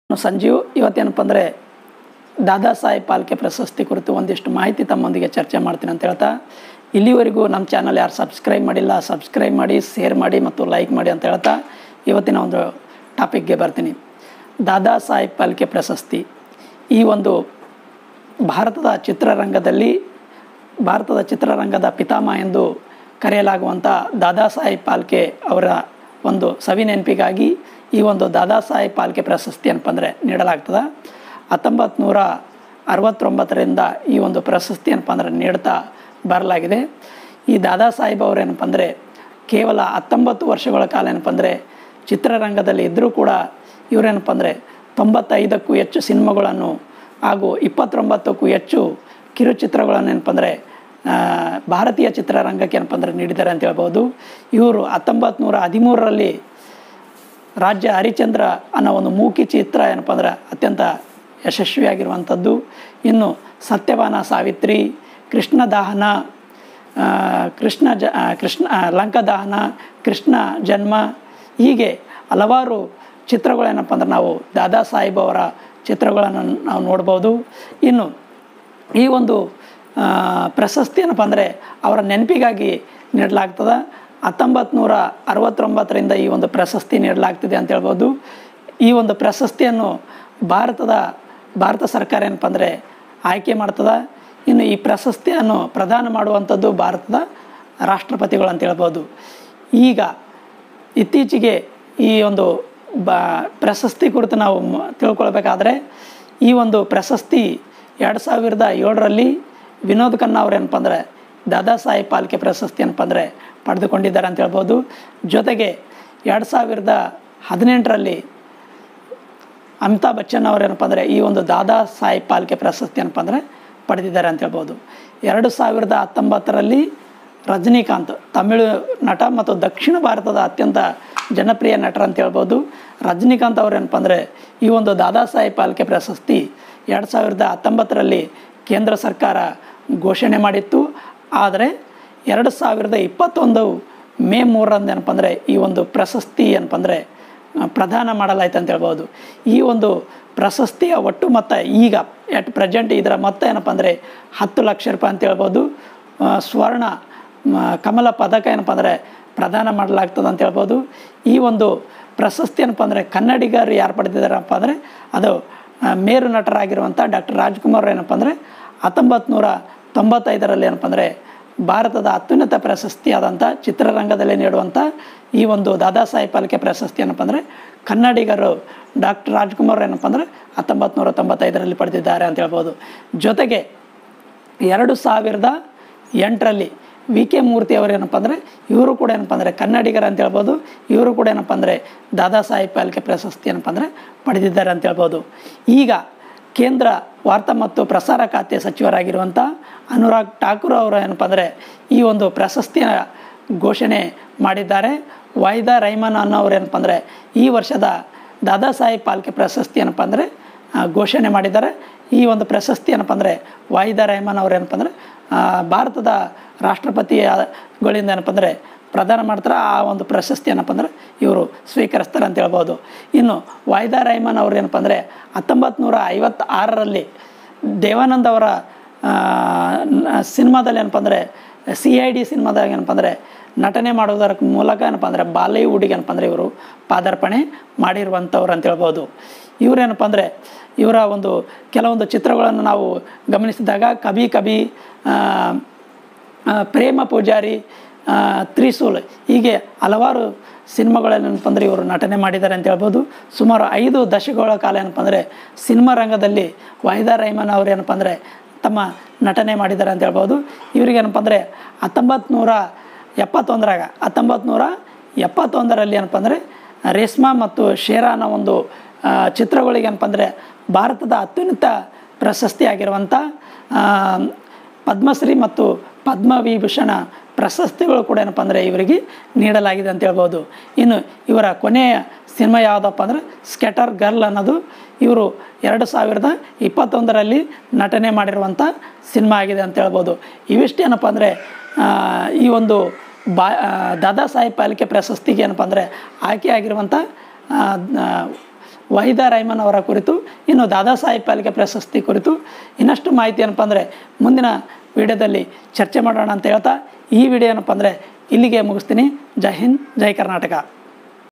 ಸಂಜೀವ್ ಇವತ್ತೇನಪ್ಪ ಅಂದರೆ ದಾದಾ ಸಾಹೇಬ್ ಪಾಲ್ಕೆ ಪ್ರಶಸ್ತಿ ಕುರಿತು ಒಂದಿಷ್ಟು ಮಾಹಿತಿ ತಮ್ಮೊಂದಿಗೆ ಚರ್ಚೆ ಮಾಡ್ತೀನಿ ಅಂತ ಹೇಳ್ತಾ ಇಲ್ಲಿವರೆಗೂ ನಮ್ಮ ಚಾನಲ್ ಯಾರು ಸಬ್ಸ್ಕ್ರೈಬ್ ಮಾಡಿಲ್ಲ ಸಬ್ಸ್ಕ್ರೈಬ್ ಮಾಡಿ ಶೇರ್ ಮಾಡಿ ಮತ್ತು ಲೈಕ್ ಮಾಡಿ ಅಂತ ಹೇಳ್ತಾ ಇವತ್ತಿನ ಒಂದು ಟಾಪಿಕ್ಗೆ ಬರ್ತೀನಿ ದಾದಾ ಸಾಹೇಬ್ ಪಾಲ್ಕೆ ಪ್ರಶಸ್ತಿ ಈ ಒಂದು ಭಾರತದ ಚಿತ್ರರಂಗದಲ್ಲಿ ಭಾರತದ ಚಿತ್ರರಂಗದ ಪಿತಾಮಹ ಎಂದು ಕರೆಯಲಾಗುವಂಥ ದಾದಾ ಸಾಹೇಬ್ ಪಾಲ್ಕೆ ಅವರ ಒಂದು ಸವಿ ನೆನಪಿಗಾಗಿ ಈ ಒಂದು ದಾದಾ ಸಾಹೇಬ್ ಪಾಲ್ಕೆ ಪ್ರಶಸ್ತಿ ಏನಪ್ಪ ಅಂದರೆ ನೀಡಲಾಗ್ತದೆ ಹತ್ತೊಂಬತ್ತು ನೂರ ಅರವತ್ತೊಂಬತ್ತರಿಂದ ಈ ಒಂದು ಪ್ರಶಸ್ತಿ ಏನಪ್ಪ ಅಂದರೆ ನೀಡ್ತಾ ಬರಲಾಗಿದೆ ಈ ದಾದಾ ಸಾಹೇಬ್ ಅವರೇನಪ್ಪ ಅಂದರೆ ಕೇವಲ ಹತ್ತೊಂಬತ್ತು ವರ್ಷಗಳ ಕಾಲ ಏನಪ್ಪ ಅಂದರೆ ಚಿತ್ರರಂಗದಲ್ಲಿ ಇದ್ದರೂ ಕೂಡ ಇವರೇನಪ್ಪ ಅಂದರೆ ತೊಂಬತ್ತೈದಕ್ಕೂ ಹೆಚ್ಚು ಸಿನಿಮಾಗಳನ್ನು ಹಾಗೂ ಇಪ್ಪತ್ತೊಂಬತ್ತಕ್ಕೂ ಹೆಚ್ಚು ಕಿರುಚಿತ್ರಗಳನ್ನು ಏನಪ್ಪ ಅಂದರೆ ಭಾರತೀಯ ಚಿತ್ರರಂಗಕ್ಕೆ ಏನಪ್ಪ ಅಂದರೆ ನೀಡಿದ್ದಾರೆ ಅಂತ ಹೇಳ್ಬೋದು ಇವರು ಹತ್ತೊಂಬತ್ತು ನೂರ ಹದಿಮೂರರಲ್ಲಿ ರಾಜ್ಯ ಹರಿಚಂದ್ರ ಅನ್ನೋ ಒಂದು ಮೂಕಿ ಚಿತ್ರ ಏನಪ್ಪ ಅಂದ್ರೆ ಅತ್ಯಂತ ಯಶಸ್ವಿಯಾಗಿರುವಂಥದ್ದು ಇನ್ನು ಸತ್ಯವಾನ ಸಾವಿತ್ರಿ ಕೃಷ್ಣ ದಹನ ಆ, ಕೃಷ್ಣ ಜ ಆ, ಕೃಷ್ಣ ಆ, ಲಂಕದಹನ ಕೃಷ್ಣ ಜನ್ಮ ಹೀಗೆ ಹಲವಾರು ಚಿತ್ರಗಳೇನಪ್ಪ ಅಂದ್ರೆ ನಾವು ದಾದಾ ಸಾಹೇಬ್ ಅವರ ಚಿತ್ರಗಳನ್ನು ನಾವು ನೋಡ್ಬೋದು ಇನ್ನು ಈ ಒಂದು ಆ, ಪ್ರಶಸ್ತಿ ಏನಪ್ಪ ಅಂದರೆ ಅವರ ನೆನಪಿಗಾಗಿ ನೀಡಲಾಗ್ತದೆ ಹತ್ತೊಂಬತ್ತು ನೂರ ಅರವತ್ತೊಂಬತ್ತರಿಂದ ಈ ಒಂದು ಪ್ರಶಸ್ತಿ ನೀಡಲಾಗ್ತಿದೆ ಅಂತ ಹೇಳ್ಬೋದು ಈ ಒಂದು ಪ್ರಶಸ್ತಿಯನ್ನು ಭಾರತದ ಭಾರತ ಸರ್ಕಾರ ಏನಪ್ಪ ಅಂದರೆ ಆಯ್ಕೆ ಮಾಡ್ತದೆ ಇನ್ನು ಈ ಪ್ರಶಸ್ತಿಯನ್ನು ಪ್ರದಾನ ಮಾಡುವಂಥದ್ದು ಭಾರತದ ರಾಷ್ಟ್ರಪತಿಗಳು ಅಂತ ಹೇಳ್ಬೋದು ಈಗ ಇತ್ತೀಚೆಗೆ ಈ ಒಂದು ಬ ಪ್ರಶಸ್ತಿ ಕುರಿತು ನಾವು ಮ- ತಿಳ್ಕೊಳ್ಬೇಕಾದ್ರೆ ಈ ಒಂದು ಪ್ರಶಸ್ತಿ ಎರಡು ಸಾವಿರದ ಏಳರಲ್ಲಿ ವಿನೋದ್ ಖನ್ನಾ ಅವ್ರು ಏನಪ್ಪ ಅಂದರೆ ದಾದಾ ಸಾಹೇಬ್ ಪಾಲ್ಕೆ ಪ್ರಶಸ್ತಿ ಏನಪ್ಪ ಅಂದರೆ ಪಡೆದುಕೊಂಡಿದ್ದಾರೆ ಅಂತ ಹೇಳ್ಬೋದು ಜೊತೆಗೆ ಎರಡು ಸಾವಿರದ ಹದಿನೆಂಟರಲ್ಲಿ ಅಮಿತಾಬ್ ಬಚ್ಚನ್ ಅವರು ಏನಪ್ಪ ಅಂದರೆ ಈ ಒಂದು ದಾದಾ ಸಾಹೇಬ್ ಪಾಲ್ಕೆ ಪ್ರಶಸ್ತಿ ಏನಪ್ಪ ಅಂದರೆ ಪಡೆದಿದ್ದಾರೆ ಅಂತ ಹೇಳ್ಬೋದು ಎರಡು ಸಾವಿರದ ಹತ್ತೊಂಬತ್ತರಲ್ಲಿ ರಜನಿಕಾಂತ್ ತಮಿಳು ನಟ ಮತ್ತು ದಕ್ಷಿಣ ಭಾರತದ ಅತ್ಯಂತ ಜನಪ್ರಿಯ ನಟರು ಅಂತ ಹೇಳ್ಬೋದು ರಜನಿಕಾಂತ್ ಅವರು ಏನಪ್ಪ ಅಂದರೆ ಈ ಒಂದು ದಾದಾ ಸಾಹೇಬ್ ಪಾಲ್ಕೆ ಪ್ರಶಸ್ತಿ ಎರಡು ಸಾವಿರದ ಹತ್ತೊಂಬತ್ತರಲ್ಲಿ ಕೇಂದ್ರ ಸರ್ಕಾರ ಘೋಷಣೆ ಮಾಡಿತ್ತು ಆದರೆ ಎರಡು ಸಾವಿರದ ಇಪ್ಪತ್ತೊಂದು ಮೇ ಮೂರರಂದು ಏನಪ್ಪ ಅಂದರೆ ಈ ಒಂದು ಪ್ರಶಸ್ತಿ ಏನಪ್ಪ ಅಂದರೆ ಆ, ಪ್ರದಾನ ಮಾಡಲಾಯ್ತು ಅಂತ ಹೇಳ್ಬೋದು ಈ ಒಂದು ಪ್ರಶಸ್ತಿಯ ಒಟ್ಟು ಮೊತ್ತ ಈಗ ಎಟ್ ಪ್ರೆಸೆಂಟ್ ಇದರ ಮೊತ್ತ ಏನಪ್ಪ ಅಂದರೆ ಹತ್ತು ಲಕ್ಷ ರೂಪಾಯಿ ಅಂತ ಹೇಳ್ಬೋದು ಆ, ಸ್ವರ್ಣ ಮ, ಕಮಲ ಪದಕ ಏನಪ್ಪ ಅಂದರೆ ಪ್ರದಾನ ಮಾಡಲಾಗ್ತದೆ ಅಂತ ಹೇಳ್ಬೋದು ಈ ಒಂದು ಪ್ರಶಸ್ತಿ ಏನಪ್ಪ ಅಂದರೆ ಕನ್ನಡಿಗರು ಯಾರು ಪಡೆದಿದ್ದಾರಪ್ಪ ಅಂದರೆ ಅದು ಆ, ಮೇರು ನಟರಾಗಿರುವಂಥ ಡಾಕ್ಟರ್ ರಾಜ್ಕುಮಾರ್ ಏನಪ್ಪ ಅಂದರೆ ಹತ್ತೊಂಬತ್ತು ನೂರ ತೊಂಬತ್ತೈದರಲ್ಲಿ ಏನಪ್ಪ ಅಂದರೆ ಭಾರತದ ಅತ್ಯುನ್ನತ ಪ್ರಶಸ್ತಿಯಾದಂಥ ಚಿತ್ರರಂಗದಲ್ಲಿ ನೀಡುವಂಥ ಈ ಒಂದು ದಾದಾ ಸಾಹೇಬ್ ಪಾಲ್ಕೆ ಪ್ರಶಸ್ತಿ ಏನಪ್ಪ ಅಂದರೆ ಕನ್ನಡಿಗರು ಡಾಕ್ಟರ್ ರಾಜ್ಕುಮಾರ್ ಏನಪ್ಪ ಅಂದರೆ ಹತ್ತೊಂಬತ್ತು ನೂರ ತೊಂಬತ್ತೈದರಲ್ಲಿ ಪಡೆದಿದ್ದಾರೆ ಅಂತ ಹೇಳ್ಬೋದು ಜೊತೆಗೆ ಎರಡು ಸಾವಿರದ ಎಂಟರಲ್ಲಿ ವಿ ಕೆ ಮೂರ್ತಿ ಅವರು ಏನಪ್ಪ ಅಂದರೆ ಇವರು ಕೂಡ ಏನಪ್ಪ ಅಂದರೆ ಕನ್ನಡಿಗರು ಅಂತ ಹೇಳ್ಬೋದು ಇವರು ಕೂಡ ಏನಪ್ಪ ಅಂದರೆ ದಾದಾ ಸಾಹೇಬ್ ಪಾಲ್ಕೆ ಪ್ರಶಸ್ತಿ ಏನಪ್ಪ ಅಂದರೆ ಪಡೆದಿದ್ದಾರೆ ಅಂತ ಹೇಳ್ಬೋದು ಈಗ ಕೇಂದ್ರ ವಾರ್ತಾ ಮತ್ತು ಪ್ರಸಾರ ಖಾತೆ ಸಚಿವರಾಗಿರುವಂಥ ಅನುರಾಗ್ ಠಾಕೂರ್ ಅವರು ಏನಪ್ಪ ಅಂದರೆ ಈ ಒಂದು ಪ್ರಶಸ್ತಿಯ ಘೋಷಣೆ ಮಾಡಿದ್ದಾರೆ ವಾಯ್ದಾ ರೈಮಾನ್ ಅನ್ನೋರು ಏನಪ್ಪ ಅಂದರೆ ಈ ವರ್ಷದ ದಾದಾ ಸಾಹೇಬ್ ಪಾಲ್ಕೆ ಪ್ರಶಸ್ತಿ ಏನಪ್ಪ ಅಂದರೆ ಆ, ಘೋಷಣೆ ಮಾಡಿದ್ದಾರೆ ಈ ಒಂದು ಪ್ರಶಸ್ತಿ ಏನಪ್ಪ ಅಂದರೆ ವಾಯಿದಾ ರೆಹಮಾನ್ ಅವ್ರು ಏನಪ್ಪ ಅಂದರೆ ಆ, ಭಾರತದ ರಾಷ್ಟ್ರಪತಿಗಳಿಂದ ಏನಪ್ಪ ಅಂದರೆ ಪ್ರದಾನ ಮಾಡ್ತಾರೆ ಆ ಒಂದು ಪ್ರಶಸ್ತಿ ಏನಪ್ಪ ಅಂದರೆ ಇವರು ಸ್ವೀಕರಿಸ್ತಾರೆ ಅಂತ ಹೇಳ್ಬೋದು ಇನ್ನು ವಾಯಿದಾ ರೆಹಮಾನ್ ಅವ್ರು ಏನಪ್ಪ ಅಂದರೆ ಹತ್ತೊಂಬತ್ತು ನೂರ ಐವತ್ತಾರರಲ್ಲಿ ದೇವಾನಂದ್ ಅವರ ಆ, ನ- ಸಿನಿಮಾದಲ್ಲಿ ಏನಪ್ಪ ಅಂದರೆ ಸಿ ಐ ಡಿ ಸಿನಿಮಾದಾಗ ಏನಪ್ಪ ಅಂದರೆ ನಟನೆ ಮಾಡೋದರ ಮೂಲಕ ಏನಪ್ಪ ಅಂದರೆ ಬಾಲಿವುಡ್ಗೆ ಏನಪ್ಪ ಅಂದರೆ ಇವರು ಪಾದಾರ್ಪಣೆ ಮಾಡಿರುವಂಥವ್ರು ಅಂತ ಹೇಳ್ಬೋದು ಇವರೇನಪ್ಪ ಅಂದರೆ ಇವರ ಒಂದು ಕೆಲವೊಂದು ಚಿತ್ರಗಳನ್ನು ನಾವು ಗಮನಿಸಿದಾಗ ಕಬಿ ಕಬಿ ಆ, ಆ, ಪ್ರೇಮ ಪೂಜಾರಿ ಆ, ತ್ರಿಶೂಲ್ ಹೀಗೆ ಹಲವಾರು ಸಿನಿಮಾಗಳೇನಪ್ಪ ಅಂದರೆ ಇವರು ನಟನೆ ಮಾಡಿದ್ದಾರೆ ಅಂತ ಹೇಳ್ಬೋದು ಸುಮಾರು ಐದು ದಶಕಗಳ ಕಾಲ ಏನಪ್ಪ ಅಂದರೆ ಸಿನಿಮಾ ರಂಗದಲ್ಲಿ ವಾಹಿದಾ ರೈಮನ್ ಅವರು ಏನಪ್ಪ ಅಂದರೆ ತಮ್ಮ ನಟನೆ ಮಾಡಿದ್ದಾರೆ ಅಂತ ಹೇಳ್ಬೋದು ಇವರಿಗೇನಪ್ಪ ಅಂದರೆ ಹತ್ತೊಂಬತ್ತು ನೂರ ಎಪ್ಪತ್ತೊಂದರಾಗ ಹತ್ತೊಂಬತ್ತು ನೂರ ಎಪ್ಪತ್ತೊಂದರಲ್ಲಿ ಏನಪ್ಪ ಅಂದರೆ ರೇಷ್ಮಾ ಮತ್ತು ಶೇರಾ ಅನ್ನೋ ಒಂದು ಆ, ಚಿತ್ರಗಳಿಗೆ ಏನಪ್ಪ ಅಂದರೆ ಭಾರತದ ಅತ್ಯುನ್ನತ ಪ್ರಶಸ್ತಿ ಆಗಿರುವಂಥ ಆ, ಪದ್ಮಶ್ರೀ ಮತ್ತು ಪದ್ಮವಿಭೂಷಣ ಪ್ರಶಸ್ತಿಗಳು ಕೂಡ ಏನಪ್ಪ ಅಂದರೆ ಇವರಿಗೆ ನೀಡಲಾಗಿದೆ ಅಂತ ಹೇಳ್ಬೋದು ಇನ್ನು ಇವರ ಕೊನೆಯ ಸಿನಿಮಾ ಯಾವುದಪ್ಪ ಅಂದರೆ ಸ್ಕೆಟರ್ ಗರ್ಲ್ ಅನ್ನೋದು ಇವರು ಎರಡು ಸಾವಿರದ ಇಪ್ಪತ್ತೊಂದರಲ್ಲಿ ನಟನೆ ಮಾಡಿರುವಂಥ ಸಿನಿಮಾ ಆಗಿದೆ ಅಂತ ಹೇಳ್ಬೋದು ಇವಿಷ್ಟೇನಪ್ಪ ಅಂದರೆ ಈ ಒಂದು ಬಾ ಆ, ದಾದಾ ಸಾಹೇಬ್ ಪಾಲಿಕೆ ಪ್ರಶಸ್ತಿಗೆ ಏನಪ್ಪ ಅಂದರೆ ಆಯ್ಕೆ ಆಗಿರುವಂಥ ಆ, ಆ, ವಹಿದಾ ರೈಮನ್ ಅವರ ಕುರಿತು ಇನ್ನು ದಾದಾ ಸಾಹೇಬ್ ಪಾಲ್ಕೆ ಪ್ರಶಸ್ತಿ ಕುರಿತು ಇನ್ನಷ್ಟು ಮಾಹಿತಿ ಏನಪ್ಪ ಅಂದರೆ ಮುಂದಿನ ವಿಡಿಯೋದಲ್ಲಿ ಚರ್ಚೆ ಮಾಡೋಣ ಅಂತ ಹೇಳ್ತಾ ಈ ವಿಡಿಯೋ ಏನಪ್ಪ ಅಂದರೆ ಇಲ್ಲಿಗೆ ಮುಗಿಸ್ತೀನಿ ಜೈ ಹಿಂದ್ ಜೈ ಕರ್ನಾಟಕ